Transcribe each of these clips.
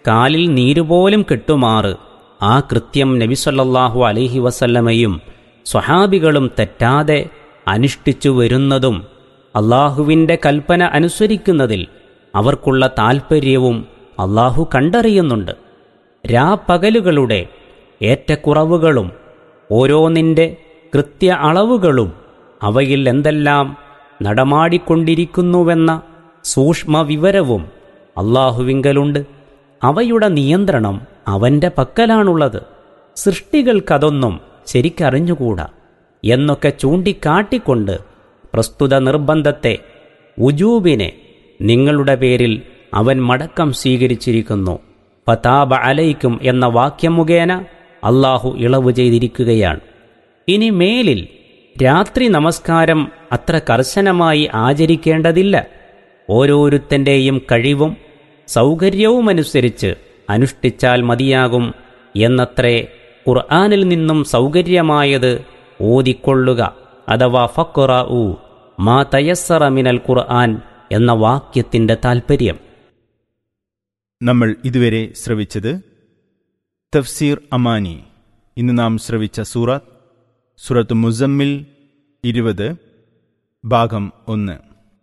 കാലിൽ നീരുപോലും കിട്ടുമാറ് ആ കൃത്യം നബിസൊല്ലാഹു അലൈഹി വസല്ലമയും സ്വഹാബികളും തെറ്റാതെ അനുഷ്ഠിച്ചു വരുന്നതും അള്ളാഹുവിൻ്റെ കൽപ്പന അനുസരിക്കുന്നതിൽ അവർക്കുള്ള താൽപ്പര്യവും അള്ളാഹു കണ്ടറിയുന്നുണ്ട് രാപ്പകലുകളുടെ ഏറ്റക്കുറവുകളും ഓരോന്നിൻ്റെ കൃത്യ അളവുകളും അവയിൽ എന്തെല്ലാം നടമാടിക്കൊണ്ടിരിക്കുന്നുവെന്ന സൂക്ഷ്മ വിവരവും അള്ളാഹുവിങ്കലുണ്ട് അവയുടെ നിയന്ത്രണം അവൻ്റെ പക്കലാണുള്ളത് സൃഷ്ടികൾക്കതൊന്നും ശരിക്കറിഞ്ഞുകൂടാ എന്നൊക്കെ ചൂണ്ടിക്കാട്ടിക്കൊണ്ട് പ്രസ്തുത നിർബന്ധത്തെ ഉജൂബിനെ നിങ്ങളുടെ പേരിൽ അവൻ മടക്കം സ്വീകരിച്ചിരിക്കുന്നു ഫതാബ അലൈക്കും എന്ന വാക്യം മുഖേന അള്ളാഹു ഇളവ് ചെയ്തിരിക്കുകയാണ് ഇനി മേലിൽ രാത്രി നമസ്കാരം അത്ര കർശനമായി ആചരിക്കേണ്ടതില്ല ഓരോരുത്തൻ്റെയും കഴിവും സൗകര്യവുമനുസരിച്ച് അനുഷ്ഠിച്ചാൽ മതിയാകും എന്നത്രേ ഖുർആാനിൽ നിന്നും സൗകര്യമായത് ഓതിക്കൊള്ളുക അഥവാ ഫക്കുറ ഉ മാ തയസ്സറ മിനൽ ഖുർആൻ എന്ന വാക്യത്തിൻ്റെ താൽപ്പര്യം നമ്മൾ ഇതുവരെ ശ്രവിച്ചത് തഫ്സീർ അമാനി ഇന്ന് നാം ശ്രവിച്ച സൂറത്ത് സൂറത്ത് മുസമ്മിൽ ഇരുപത് ഭാഗം ഒന്ന്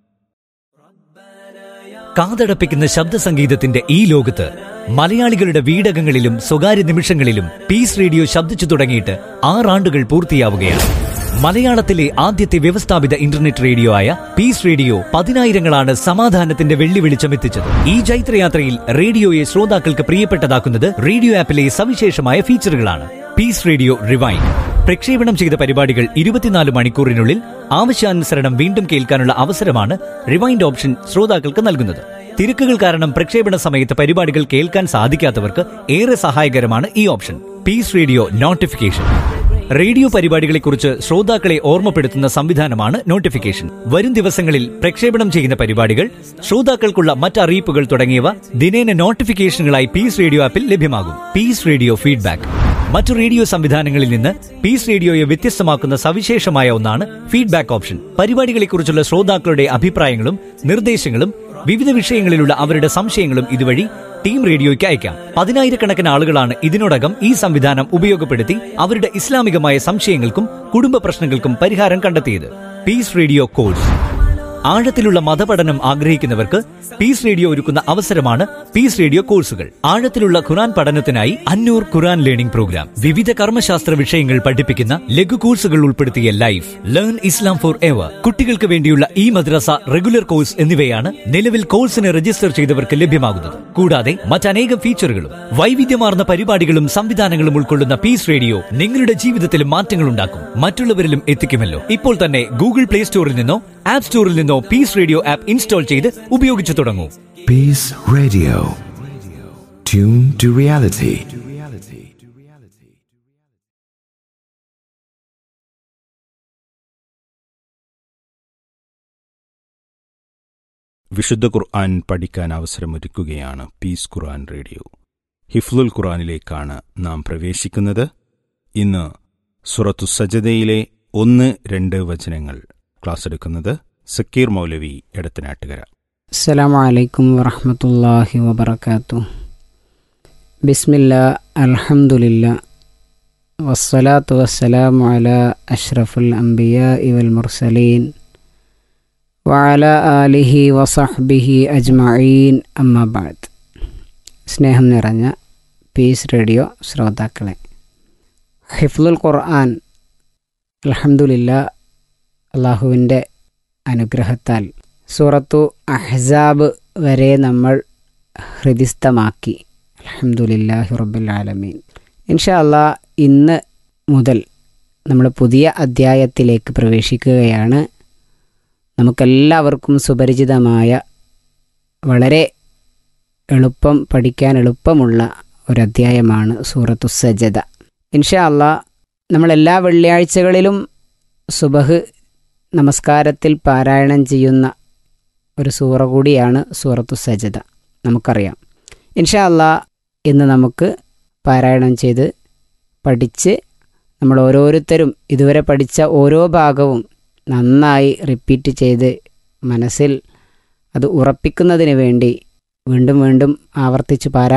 കാതടപ്പിക്കുന്ന ശബ്ദ സംഗീതത്തിന്റെ ഈ ലോകത്ത് മലയാളികളുടെ വീടകങ്ങളിലും സ്വകാര്യ നിമിഷങ്ങളിലും പീസ് റേഡിയോ ശബ്ദിച്ചു തുടങ്ങിയിട്ട് ആറാണ്ടുകൾ പൂർത്തിയാവുകയാണ് മലയാളത്തിലെ ആദ്യത്തെ വ്യവസ്ഥാപിത ഇന്റർനെറ്റ് റേഡിയോ ആയ പീസ് റേഡിയോ പതിനായിരങ്ങളാണ് സമാധാനത്തിന്റെ വെള്ളി വെളിച്ചമെത്തിച്ചത് ഈ ജൈത്രയാത്രയിൽ റേഡിയോയെ ശ്രോതാക്കൾക്ക് പ്രിയപ്പെട്ടതാക്കുന്നത് റേഡിയോ ആപ്പിലെ സവിശേഷമായ ഫീച്ചറുകളാണ് പീസ് റേഡിയോ റിവൈൻ പ്രക്ഷേപണം ചെയ്ത പരിപാടികൾ ഇരുപത്തിനാല് മണിക്കൂറിനുള്ളിൽ ആവശ്യാനുസരണം വീണ്ടും കേൾക്കാനുള്ള അവസരമാണ് റിവൈൻഡ് ഓപ്ഷൻ ശ്രോതാക്കൾക്ക് നൽകുന്നത് തിരക്കുകൾ കാരണം പ്രക്ഷേപണ സമയത്ത് പരിപാടികൾ കേൾക്കാൻ സാധിക്കാത്തവർക്ക് ഏറെ സഹായകരമാണ് ഈ option peace radio notification radio പരിപാടികളെക്കുറിച്ച് ശ്രോതാക്കളെ ഓർമ്മപ്പെടുത്തുന്ന സംവിധാനമാണ് നോട്ടിഫിക്കേഷൻ വരും ദിവസങ്ങളിൽ പ്രക്ഷേപണം ചെയ്യുന്ന പരിപാടികൾ ശ്രോതാക്കൾക്കുള്ള മറ്ററിയിപ്പുകൾ തുടങ്ങിയവ ദിനേന നോട്ടിഫിക്കേഷനുകളായി പീസ് റേഡിയോ ആപ്പിൽ ലഭ്യമാകും പീസ് റേഡിയോ ഫീഡ്ബാക്ക് മറ്റു റേഡിയോ സംവിധാനങ്ങളിൽ നിന്ന് പീസ് റേഡിയോയെ വ്യത്യസ്തമാക്കുന്ന സവിശേഷമായ ഒന്നാണ് ഫീഡ്ബാക്ക് ഓപ്ഷൻ പരിപാടികളെക്കുറിച്ചുള്ള ശ്രോതാക്കളുടെ അഭിപ്രായങ്ങളും നിർദ്ദേശങ്ങളും വിവിധ വിഷയങ്ങളിലുള്ള അവരുടെ സംശയങ്ങളും ഇതുവഴി ടീം റേഡിയോയ്ക്ക് അയക്കാം പതിനായിരക്കണക്കിന് ആളുകളാണ് ഇതിനോടകം ഈ സംവിധാനം ഉപയോഗപ്പെടുത്തി അവരുടെ ഇസ്ലാമികമായ സംശയങ്ങൾക്കും കുടുംബ പ്രശ്നങ്ങൾക്കും പരിഹാരം കണ്ടെത്തിയത് പീസ് റേഡിയോ കോഴ്സ് ആഴത്തിലുള്ള മതപഠനം ആഗ്രഹിക്കുന്നവർക്ക് പീസ് റേഡിയോ ഒരുക്കുന്ന അവസരമാണ് പീസ് റേഡിയോ കോഴ്സുകൾ ആഴത്തിലുള്ള ഖുറാൻ പഠനത്തിനായി അന്നൂർ ഖുറാൻ ലേണിംഗ് പ്രോഗ്രാം വിവിധ കർമ്മശാസ്ത്ര വിഷയങ്ങൾ പഠിപ്പിക്കുന്ന ലഘു കോഴ്സുകൾ ഉൾപ്പെടുത്തിയ life learn Islam for ever കുട്ടികൾക്ക് വേണ്ടിയുള്ള ഈ മദ്രസ റെഗുലർ കോഴ്സ് എന്നിവയാണ് നിലവിൽ കോഴ്സിന് രജിസ്റ്റർ ചെയ്തവർക്ക് ലഭ്യമാകുന്നത് കൂടാതെ മറ്റനേകം ഫീച്ചറുകളും വൈവിധ്യമാർന്ന പരിപാടികളും സംവിധാനങ്ങളും ഉൾക്കൊള്ളുന്ന പീസ് റേഡിയോ നിങ്ങളുടെ ജീവിതത്തിൽ മാറ്റങ്ങൾ ഉണ്ടാക്കും മറ്റുള്ളവരിലും എത്തിക്കുമല്ലോ ഇപ്പോൾ തന്നെ ഗൂഗിൾ പ്ലേ സ്റ്റോറിൽ നിന്നോ ആപ്പ് സ്റ്റോറിൽ നിന്നോ പീസ് റേഡിയോ ആപ്പ് ഇൻസ്റ്റാൾ ചെയ്ത് ഉപയോഗിച്ചു തുടങ്ങൂ Peace Radio. Tune to reality. വിശുദ്ധ ഖുർആൻ പഠിക്കാൻ അവസരമൊരുക്കുകയാണ് പീസ് ഖുർആൻ റേഡിയോ ഹിഫ്ലുൽ ഖുർആനിലേക്കാണ് നാം പ്രവേശിക്കുന്നത് ഇന്ന് സുറത്തു സജദയിലെ ഒന്ന് രണ്ട് വചനങ്ങൾ ക്ലാസ് എടുക്കുന്നത് സക്കീർ മൗലവി എടത്തനാട്ടുകര السلام عليكم ورحمة الله وبركاته بسم الله الحمد لله والصلاة والسلام على أشرف الأنبياء والمرسلين وعلى آله وصحبه أجمعين أما بعد സ്നേഹം നിറഞ്ഞ പീസ് റേഡിയോ ശ്രോതാക്കളെ ഹിഫ്ലുൽ ഖുർആൻ അൽഹംദുലില്ല അള്ളാഹുവിൻ്റെ അനുഗ്രഹത്താൽ സൂറത്തു അഹ്സാബ് വരെ നമ്മൾ ഹൃദിസ്ഥമാക്കി അലഹമുല്ലാഹി റബ്ബുൽ ആലമീൻ ഇൻഷാ അല്ലാ ഇന്ന് മുതൽ നമ്മൾ പുതിയ അധ്യായത്തിലേക്ക് പ്രവേശിക്കുകയാണ് നമുക്കെല്ലാവർക്കും സുപരിചിതമായ വളരെ എളുപ്പം പഠിക്കാൻ എളുപ്പമുള്ള ഒരു അധ്യായമാണ് സൂറത്തു സജദ ഇൻഷാ അല്ലാ നമ്മളെല്ലാ വെള്ളിയാഴ്ചകളിലും സുബഹ് നമസ്കാരത്തിൽ പാരായണം ചെയ്യുന്ന ഒരു സൂറ കൂടിയാണ് സൂറത്തു സജദ നമുക്കറിയാം ഇൻഷാ അല്ലാ ഇന്ന് നമുക്ക് പാരായണം ചെയ്ത് പഠിച്ച് നമ്മൾ ഓരോരുത്തരും ഇതുവരെ പഠിച്ച ഓരോ ഭാഗവും നന്നായി റിപ്പീറ്റ് ചെയ്ത് മനസ്സിൽ അത് ഉറപ്പിക്കുന്നതിന് വേണ്ടി വീണ്ടും വീണ്ടും ആവർത്തിച്ച് പാരാ